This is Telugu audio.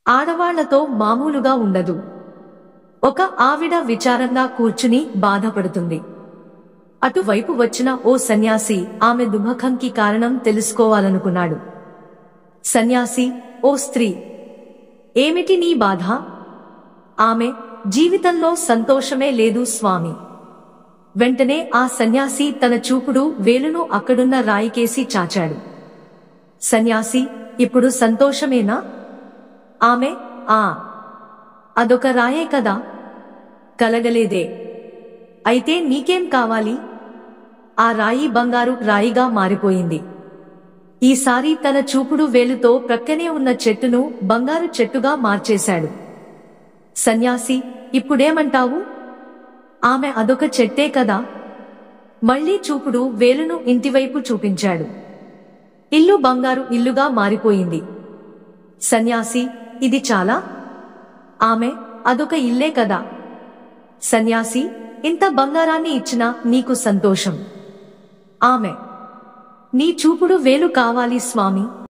ఆడవాళ్లతో మామూలుగా ఉండదు ఒక ఆవిడ విచారంగా కూర్చుని బాధపడుతుంది అటువైపు వచ్చిన ఓ సన్యాసి ఆమె దుఃఖంకి కారణం తెలుసుకోవాలనుకున్నాడు సన్యాసి ఓ స్త్రీ ఏమిటి నీ బాధ ఆమె జీవితంలో సంతోషమే లేదు స్వామి వెంటనే ఆ సన్యాసి తన చూపుడు వేలును అక్కడున్న రాయికేసి చాచాడు సన్యాసి ఇప్పుడు సంతోషమేనా ఆమె ఆ అదొక రాయే కదా కలగలేదే అయితే నీకేం కావాలి ఆ రాయి బంగారు రాయిగా మారిపోయింది ఈసారి తన చూపుడు వేలుతో ప్రక్కనే ఉన్న చెట్టును బంగారు చెట్టుగా మార్చేశాడు సన్యాసి ఇప్పుడేమంటావు ఆమె అదొక చెట్టే కదా మళ్ళీ చూపుడు వేలును ఇంటివైపు చూపించాడు ఇల్లు బంగారు ఇల్లుగా మారిపోయింది సన్యాసి ఇది చాలా ఆమె అదొక ఇల్లే కదా సన్యాసి ఇంత బంగారాన్ని ఇచ్చినా నీకు సంతోషం ఆమె నీ చూపుడు వేలు కావాలి స్వామి